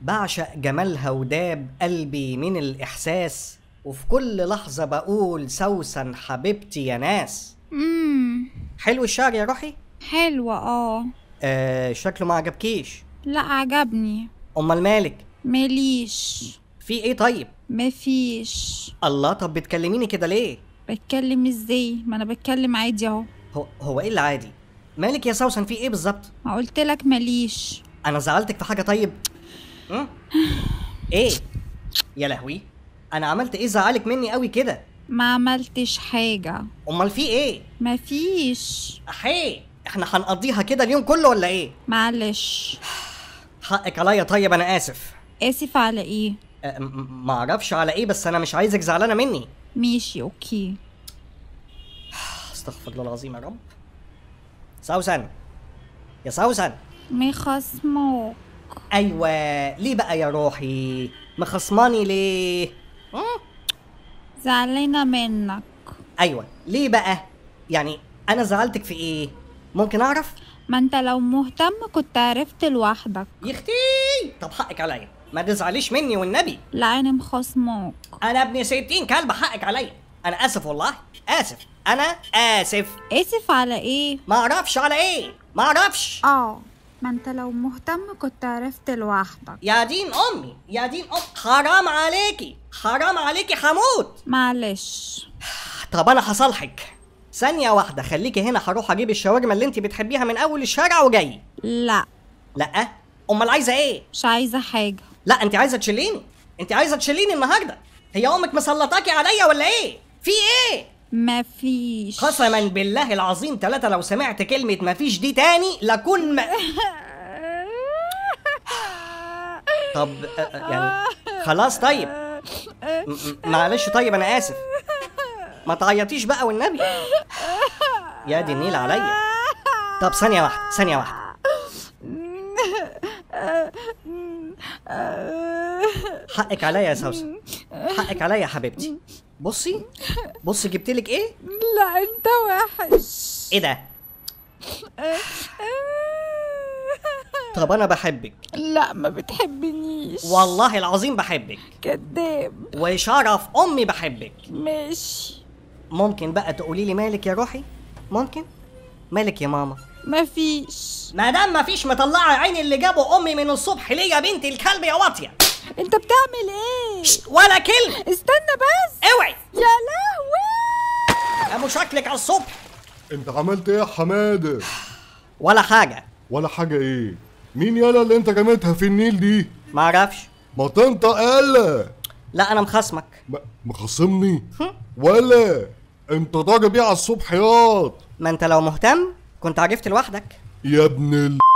بعشق جمالها وداب قلبي من الإحساس وفي كل لحظة بقول سوسن حبيبتي يا ناس امم حلو الشعر يا روحي؟ حلوة اه آه شكله ما عجبكيش لا عجبني أمال مالك؟ ماليش في إيه طيب؟ مفيش الله طب بتكلميني كده ليه؟ بتكلم ازاي ما انا بتكلم عادي اهو هو هو إيه اللي عادي؟ مالك يا سوسن في إيه بالظبط؟ ما قلت لك ماليش أنا زعلتك في حاجة طيب؟ م? إيه؟ يا لهوي أنا عملت إيه زعلك مني قوي كده؟ ما عملتش حاجة أمال في إيه؟ مفيش أحي إحنا هنقضيها كده اليوم كله ولا إيه؟ معلش حقك عليا طيب أنا آسف اسف على ايه أه، م- معرفش على إيه بس أنا مش عايزك زعلانة مني ماشي اوكي استغفر الله العظيم يا رب سوسن يا سوسن مخصموك ايوه ليه بقى يا روحي مخصماني ليه مم؟ زعلانة منك ايوه ليه بقى يعني انا زعلتك في ايه ممكن اعرف ما انت لو مهتم كنت عرفت لوحدك يختي طب حقك عليا ما تزعليش مني والنبي لا انا مخصموك انا ابن ستين كلب حقك عليا انا اسف والله اسف انا اسف اسف على ايه ما اعرفش على ايه ما اعرفش اه ما انت لو مهتم كنت عرفت لوحدك يا دين امي يا دين ام حرام عليكي حرام عليكي هموت معلش طب انا هصالحك ثانية واحدة خليكي هنا هروح اجيب الشاورما اللي انت بتحبيها من اول الشارع وجاي لا لا امال عايزة ايه مش عايزة حاجة لا انت عايزة تشيليني انت عايزة تشيليني النهاردة هي امك مسلطاكي عليا ولا ايه في ايه مفيش قسما بالله العظيم ثلاثة لو سمعت كلمة مفيش دي تاني لكن ما... طب آه، آه، يعني خلاص طيب م- م- معلش طيب انا اسف ما تعيطيش بقى والنبي يا دي النيل عليا طب ثانية واحدة ثانية واحدة حقك عليا يا سوسن حقك عليا يا حبيبتي بصي بصي جبتلك ايه لا انت وحش ايه ده طب انا بحبك لا ما بتحبنيش والله العظيم بحبك كداب وشرف امي بحبك ماشي ممكن بقى تقولي لي مالك يا روحي ممكن مالك يا ماما مفيش ما دام مفيش مطلعه عيني اللي جابوا امي من الصبح ليه يا بنت الكلب يا واطيه انت بتعمل ايه ولا كلمه استنى بس اوعي يا لهوي يا مشاكلك على الصبح انت عملت ايه يا حماده ولا حاجه ولا حاجه ايه مين يالا اللي انت جميتها في النيل دي معرفش ما تنطق يالا لا انا مخصمك م- مخصمني ولا انت ضارب ايه على الصبح ياض ما انت لو مهتم كنت عرفت لوحدك يا ابن ال